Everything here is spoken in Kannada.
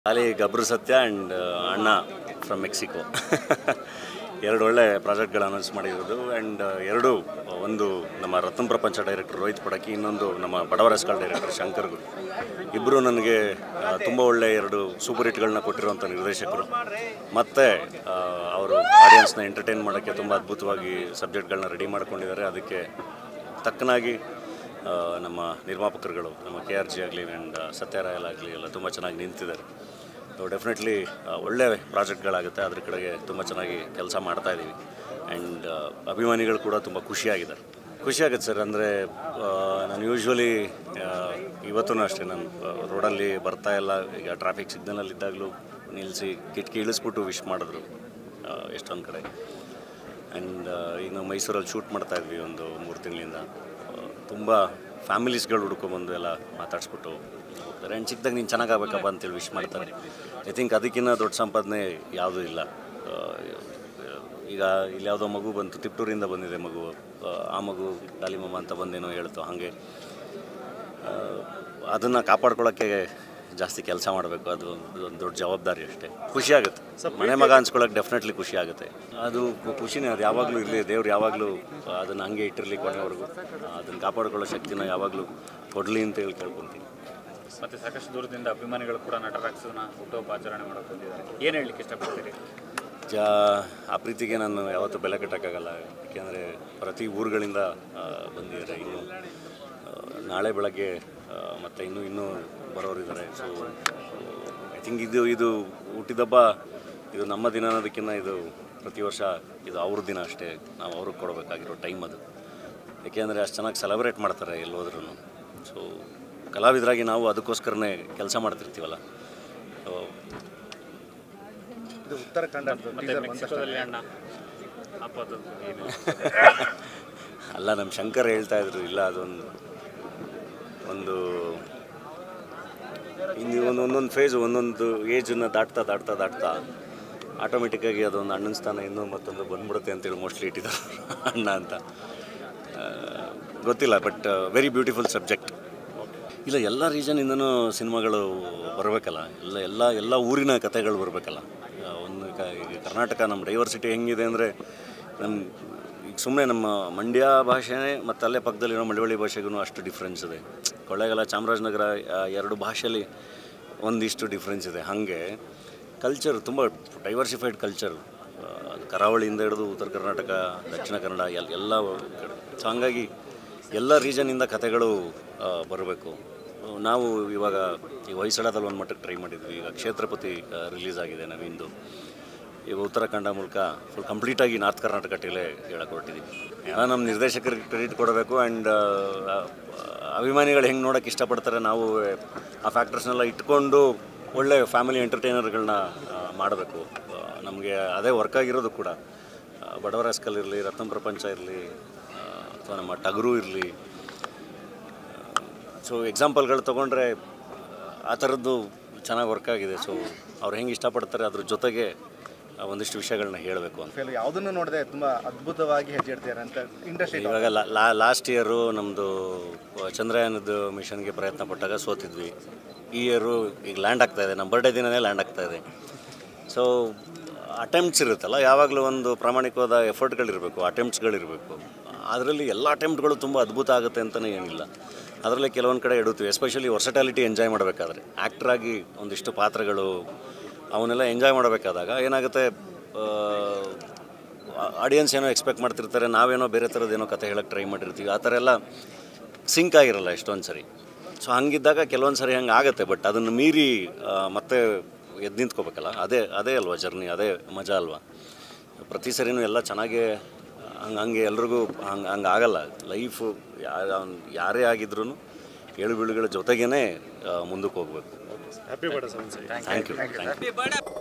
ಖಾಲಿ ಗಬ್ರು ಸತ್ಯ ಆ್ಯಂಡ್ ಅಣ್ಣ ಫ್ರಮ್ ಮೆಕ್ಸಿಕೋ ಎರಡು ಒಳ್ಳೆ ಪ್ರಾಜೆಕ್ಟ್ಗಳು ಅನೌನ್ಸ್ ಮಾಡಿರೋದು ಆ್ಯಂಡ್ ಎರಡು ಒಂದು ನಮ್ಮ ರತ್ನ ಪ್ರಪಂಚ ಡೈರೆಕ್ಟರ್ ರೋಹಿತ್ ಪಡಕಿ ಇನ್ನೊಂದು ನಮ್ಮ ಬಡವರ ಸ್ಕಾಲ್ ಡೈರೆಕ್ಟರ್ ಶಂಕರ್ ಗುರು ಇಬ್ಬರು ನನಗೆ ತುಂಬ ಒಳ್ಳೆ ಎರಡು ಸೂಪರ್ ಹಿಟ್ಗಳನ್ನ ಕೊಟ್ಟಿರುವಂಥ ನಿರ್ದೇಶಕರು ಮತ್ತು ಅವರು ಆಡಿಯನ್ಸ್ನ ಎಂಟರ್ಟೈನ್ ಮಾಡೋಕ್ಕೆ ತುಂಬ ಅದ್ಭುತವಾಗಿ ಸಬ್ಜೆಕ್ಟ್ಗಳನ್ನ ರೆಡಿ ಮಾಡ್ಕೊಂಡಿದ್ದಾರೆ ಅದಕ್ಕೆ ತಕ್ಕನಾಗಿ ಆ, ನಮ್ಮ ನಿರ್ಮಾಪಕರುಗಳು ನಮ್ಮ ಕೆ ಆರ್ ಜಿ ಆಗಲಿ ಆ್ಯಂಡ್ ಸತ್ಯರಾಯಲ್ ಆಗಲಿ ಎಲ್ಲ ತುಂಬ ಚೆನ್ನಾಗಿ ನಿಂತಿದ್ದಾರೆ ಸೊ ಡೆಫಿನೆಟ್ಲಿ ಒಳ್ಳೆ ಪ್ರಾಜೆಕ್ಟ್ಗಳಾಗುತ್ತೆ ಅದ್ರ ಕಡೆಗೆ ತುಂಬ ಚೆನ್ನಾಗಿ ಕೆಲಸ ಮಾಡ್ತಾ ಇದ್ದೀವಿ ಆ್ಯಂಡ್ ಅಭಿಮಾನಿಗಳು ಕೂಡ ತುಂಬ ಖುಷಿಯಾಗಿದ್ದಾರೆ ಖುಷಿಯಾಗುತ್ತೆ ಸರ್ ಅಂದರೆ ನಾನು ಯೂಶ್ವಲಿ ಇವತ್ತೂ ಅಷ್ಟೇ ನಾನು ರೋಡಲ್ಲಿ ಬರ್ತಾ ಇಲ್ಲ ಈಗ ಟ್ರಾಫಿಕ್ ಸಿಗ್ನಲಲ್ಲಿ ಇದ್ದಾಗಲೂ ನಿಲ್ಲಿಸಿ ಕಿಟಕಿ ಇಳಿಸ್ಬಿಟ್ಟು ವಿಶ್ ಮಾಡಿದ್ರು ಆ, ಎಷ್ಟೊಂದು ಕಡೆ ಆ್ಯಂಡ್ ಈಗ ನಾವು ಮೈಸೂರಲ್ಲಿ ಶೂಟ್ ಮಾಡ್ತಾ ಇದ್ವಿ ಒಂದು ಮೂರು ತಿಂಗಳಿಂದ ತುಂಬ ಫ್ಯಾಮಿಲೀಸ್ಗಳು ಹುಡ್ಕೊಂಬಂದು ಎಲ್ಲ ಮಾತಾಡಿಸ್ಬಿಟ್ಟು ಹೋಗ್ತಾರೆ ಆ್ಯಂಡ್ ಚಿಕ್ಕದಾಗ ನೀನು ಚೆನ್ನಾಗಾಗಬೇಕಪ್ಪ ಅಂತೇಳಿ ವಿಶ್ ಮಾಡ್ತಾರೆ ಐ ಥಿಂಕ್ ಅದಕ್ಕಿಂತ ದೊಡ್ಡ ಸಂಪಾದನೆ ಯಾವುದೂ ಇಲ್ಲ ಆ, ಈಗ ಇಲ್ಲಿ ಯಾವುದೋ ಮಗು ಬಂತು ತಿಪ್ಟೂರಿಂದ ಬಂದಿದೆ ಮಗು ಆ, ಆ ಮಗು ಗಾಲಿಮಮ್ಮ ಅಂತ ಬಂದೇನೋ ಹೇಳ್ತು ಹಾಗೆ ಅದನ್ನು ಕಾಪಾಡ್ಕೊಳ್ಳೋಕ್ಕೆ ಜಾಸ್ತಿ ಕೆಲಸ ಮಾಡಬೇಕು ಅದು ಒಂದು ದೊಡ್ಡ ಜವಾಬ್ದಾರಿ ಅಷ್ಟೇ ಖುಷಿ ಆಗುತ್ತೆ ಮನೆ ಮಗ ಅನ್ಸ್ಕೊಳ್ಳೋಕೆ ಡೆಫಿನೆಟ್ಲಿ ಖುಷಿ ಆಗುತ್ತೆ ಅದು ಖು- ಖುಷಿನೇ ಅದು ಯಾವಾಗಲೂ ಇರಲಿ ದೇವ್ರು ಯಾವಾಗಲೂ ಅದನ್ನು ಹಂಗೆ ಇಟ್ಟಿರಲಿ ಕೊನೆವರೆಗೂ ಅದನ್ನು ಕಾಪಾಡ್ಕೊಳ್ಳೋ ಶಕ್ತಿನ ಯಾವಾಗಲೂ ಕೊಡಲಿ ಅಂತ ಹೇಳಿ ಕೇಳ್ಕೊತೀನಿ ಮತ್ತೆ ಸಾಕಷ್ಟು ದೂರದಿಂದ ಅಭಿಮಾನಿಗಳು ಕೂಡ ನಟರಾಕ್ಸನ್ನ ಹುಟ್ಟುಹಬ್ಬ ಆಚರಣೆ ಮಾಡಕ್ಕೆ ಬಂದಿದ್ದಾರೆ ಏನು ಹೇಳಲಿಕ್ಕೆ ಇಷ್ಟಪಡ್ತೀರಿ ಜಾ ಆ ಪ್ರೀತಿಗೆ ನಾನು ಯಾವತ್ತೂ ಬೆಲೆ ಕಟ್ಟೋಕ್ಕಾಗಲ್ಲ ಯಾಕೆಂದರೆ ಪ್ರತಿ ಊರುಗಳಿಂದ ಆ, ಬಂದಿದ್ದಾರೆ ಇನ್ನು ಆ, ನಾಳೆ ಬೆಳಗ್ಗೆ ಆ, ಮತ್ತು ಇನ್ನೂ ಇನ್ನೂ ಬರೋರಿದ್ದಾರೆ ಸೊ ಐ ಥಿಂಕ್ ಇದು ಇದು ಹುಟ್ಟಿದಬ್ಬ ಇದು ನಮ್ಮ ದಿನ ಅನ್ನೋದಕ್ಕಿಂತ ಇದು ಪ್ರತಿ ವರ್ಷ ಇದು ಅವ್ರ ದಿನ ಅಷ್ಟೇ ನಾವು ಅವ್ರಿಗೆ ಕೊಡಬೇಕಾಗಿರೋ ಟೈಮ್ ಅದು ಯಾಕೆಂದರೆ ಅಷ್ಟು ಚೆನ್ನಾಗಿ ಸೆಲೆಬ್ರೇಟ್ ಮಾಡ್ತಾರೆ ಎಲ್ಲೋದ್ರೂ ಸೊ ಕಲಾವಿದರಾಗಿ ನಾವು ಅದಕ್ಕೋಸ್ಕರನೇ ಕೆಲಸ ಮಾಡ್ತಿರ್ತೀವಲ್ಲ ಸೊ ಇದು ಉತ್ತರಾಖಂಡ ಮತ್ತೆ ಮೆಕ್ಸಿಕೋದಲ್ಲಿ ಅಣ್ಣ ಆಪತ್ತು ಏನು ಅಲ್ಲ ನಮ್ಮ ಶಂಕರ್ ಹೇಳ್ತಾ ಇದ್ರು ಇಲ್ಲ ಅದೊಂದು ಒಂದು ಇನ್ನು ಒಂದು ಒಂದೊಂದು ಫೇಸು ಒಂದೊಂದು ಏಜನ್ನು ದಾಟ್ತಾ ದಾಟ್ತಾ ದಾಟ್ತಾ ಆಟೋಮೆಟಿಕ್ಕಾಗಿ ಅದೊಂದು ಅಣ್ಣನ ಸ್ಥಾನ ಇನ್ನೂ ಮತ್ತೊಂದು ಬಂದ್ಬಿಡುತ್ತೆ ಅಂತೇಳಿ ಮೋಸ್ಟ್ಲಿ ಇಟ್ಟಿದ್ದಾರೆ ಅಣ್ಣ ಅಂತ ಆ, ಗೊತ್ತಿಲ್ಲ ಬಟ್ ವೆರಿ ಬ್ಯೂಟಿಫುಲ್ ಸಬ್ಜೆಕ್ಟ್ ಇಲ್ಲ ಎಲ್ಲ ರೀಜನಿಂದನೂ ಸಿನಿಮಾಗಳು ಬರಬೇಕಲ್ಲ ಎಲ್ಲ ಎಲ್ಲ ಎಲ್ಲ ಊರಿನ ಕಥೆಗಳು ಬರಬೇಕಲ್ಲ ಒಂದು ಕ ಈಗ ಕರ್ನಾಟಕ ನಮ್ಮ ಡೈವರ್ಸಿಟಿ ಹೆಂಗಿದೆ ಅಂದರೆ ನಮ್ಮ ಈಗ ಸುಮ್ಮನೆ ನಮ್ಮ ಮಂಡ್ಯ ಭಾಷೆನೇ ಮತ್ತು ಅಲ್ಲೇ ಪಕ್ಕದಲ್ಲಿರೋ ಮಳವಳ್ಳಿ ಭಾಷೆಗೂ ಅಷ್ಟು ಡಿಫ್ರೆನ್ಸ್ ಇದೆ ಕೊಳ್ಳೇಗಾಲ ಚಾಮರಾಜನಗರ ಆ, ಎರಡು ಭಾಷೆಯಲ್ಲಿ ಒಂದಿಷ್ಟು ಡಿಫ್ರೆನ್ಸ್ ಇದೆ ಹಾಗೆ ಕಲ್ಚರ್ ತುಂಬ ಡೈವರ್ಸಿಫೈಡ್ ಕಲ್ಚರ್ ಕರಾವಳಿಯಿಂದ ಹಿಡಿದು ಉತ್ತರ ಕರ್ನಾಟಕ ದಕ್ಷಿಣ ಕನ್ನಡ ಎಲ್ ಎಲ್ಲ ಕಡೆ ಸೊ ಹಂಗಾಗಿ ಎಲ್ಲ ರೀಜನಿಂದ ಕಥೆಗಳು ಬರಬೇಕು ನಾವು ಇವಾಗ ಈ ಹೊಯ್ಸಳದಲ್ಲಿ ಒಂದು ಮಟ್ಟಕ್ಕೆ ಟ್ರೈ ಮಾಡಿದ್ವಿ ಈಗ ಕ್ಷೇತ್ರಪತಿ ರಿಲೀಸ್ ಆಗಿದೆ ನವೀನ್ದು ಈಗ ಉತ್ತರಾಖಂಡ ಮೂಲಕ ಫುಲ್ ಕಂಪ್ಲೀಟಾಗಿ ನಾರ್ತ್ ಕರ್ನಾಟಕ ಟೀಲೇ ಹೇಳಕ್ಕೆ ಹೊರಟಿದ್ದೀವಿ ಎಲ್ಲ ನಮ್ಮ ನಿರ್ದೇಶಕರಿಗೆ ಕ್ರೆಡಿಟ್ ಕೊಡಬೇಕು ಆ್ಯಂಡ್ ಅಭಿಮಾನಿಗಳು ಹೆಂಗೆ ನೋಡೋಕ್ಕೆ ಇಷ್ಟಪಡ್ತಾರೆ ನಾವು ಆ ಫ್ಯಾಕ್ಟರ್ಸ್ನೆಲ್ಲ ಇಟ್ಕೊಂಡು ಒಳ್ಳೆ ಫ್ಯಾಮಿಲಿ ಎಂಟರ್ಟೈನರ್ಗಳನ್ನ ಮಾಡಬೇಕು ನಮಗೆ ಅದೇ ವರ್ಕ್ ಆಗಿರೋದು ಕೂಡ ಆ, ಬಡವರ ಸ್ಕಲ್ ಇರಲಿ ರತ್ನ ಪ್ರಪಂಚ ಇರಲಿ ಅಥವಾ ನಮ್ಮ ಟಗರು ಇರಲಿ ಸೊ ಎಕ್ಸಾಂಪಲ್ಗಳು ತೊಗೊಂಡ್ರೆ ಆ ಥರದ್ದು ಚೆನ್ನಾಗಿ ವರ್ಕ್ ಆಗಿದೆ ಸೊ ಅವ್ರು ಹೆಂಗೆ ಇಷ್ಟಪಡ್ತಾರೆ ಅದ್ರ ಜೊತೆಗೆ ಆ, ಒಂದಿಷ್ಟು ವಿಷಯಗಳನ್ನ ಹೇಳಬೇಕು ಅಂತ ಫೇಲ್ ಯಾವುದನ್ನು ನೋಡದೆ ತುಂಬಾ ಅದ್ಭುತವಾಗಿ ಹೆಜ್ಜೆ ಇಡ್ತಿದ್ದಾರೆ ಅಂತ ಇಂಡಸ್ಟ್ರಿ ಇವಾಗ ಲಾ ಲಾಸ್ಟ್ ಇಯರು ನಮ್ಮದು ಚಂದ್ರಯಾನದ ಮಿಷನ್ಗೆ ಪ್ರಯತ್ನ ಪಟ್ಟಾಗ ಸೋತಿದ್ವಿ ಈ ಇಯರು ಈಗ ಲ್ಯಾಂಡ್ ಆಗ್ತಾ ಇದೆ ನಮ್ಮ ಬರ್ಡೇ ದಿನನೇ ಲ್ಯಾಂಡ್ ಆಗ್ತಾ ಇದೆ ಸೊ ಅಟೆಂಪ್ಟ್ಸ್ ಇರುತ್ತಲ್ಲ ಯಾವಾಗಲೂ ಒಂದು ಪ್ರಾಮಾಣಿಕವಾದ ಎಫರ್ಟ್ಗಳಿರಬೇಕು ಅಟೆಂಪ್ಟ್ಸ್ಗಳಿರಬೇಕು ಅದರಲ್ಲಿ ಎಲ್ಲ ಅಟೆಂಪ್ಟ್ಗಳು ತುಂಬ ಅದ್ಭುತ ಆಗುತ್ತೆ ಅಂತಲೇ ಏನಿಲ್ಲ ಅದರಲ್ಲಿ ಕೆಲವೊಂದು ಕಡೆ ಇಡುತ್ತೀವಿ ಎಸ್ಪೆಷಲಿ ವರ್ಸಟಾಲಿಟಿ ಎಂಜಾಯ್ ಮಾಡಬೇಕಾದ್ರೆ ಆ್ಯಕ್ಟ್ರಾಗಿ ಒಂದಿಷ್ಟು ಪಾತ್ರಗಳು ಅವನ್ನೆಲ್ಲ ಎಂಜಾಯ್ ಮಾಡಬೇಕಾದಾಗ ಏನಾಗುತ್ತೆ ಆಡಿಯನ್ಸ್ ಏನೋ ಎಕ್ಸ್ಪೆಕ್ಟ್ ಮಾಡ್ತಿರ್ತಾರೆ ನಾವೇನೋ ಬೇರೆ ಥರದ್ದೇನೋ ಕತೆ ಹೇಳಕ್ಕೆ ಟ್ರೈ ಮಾಡಿರ್ತೀವಿ ಆ ಥರ ಎಲ್ಲ ಸಿಂಕ್ ಆಗಿರಲ್ಲ ಎಷ್ಟೊಂದು ಸರಿ ಸೊ ಹಂಗಿದ್ದಾಗ ಕೆಲವೊಂದು ಸರಿ ಹಂಗೆ ಆಗುತ್ತೆ ಬಟ್ ಅದನ್ನು ಮೀರಿ ಆ, ಮತ್ತೆ ಎದ್ದು ನಿಂತ್ಕೋಬೇಕಲ್ಲ ಅದೇ ಅದೇ ಅಲ್ವಾ ಜರ್ನಿ ಅದೇ ಮಜಾ ಅಲ್ವಾ ಪ್ರತಿ ಸರಿನೂ ಎಲ್ಲ ಚೆನ್ನಾಗೇ ಹಂಗೆ ಹಂಗೆ ಎಲ್ರಿಗೂ ಹಂಗೆ ಹಂಗೆ ಆಗಲ್ಲ ಲೈಫು ಯಾರೇ ಆಗಿದ್ರೂ ಏಳು ಬೀಳುಗಳ ಜೊತೆಗೇ ಮುಂದಕ್ಕೆ ಹೋಗಬೇಕು happy birthday sir thank you thank you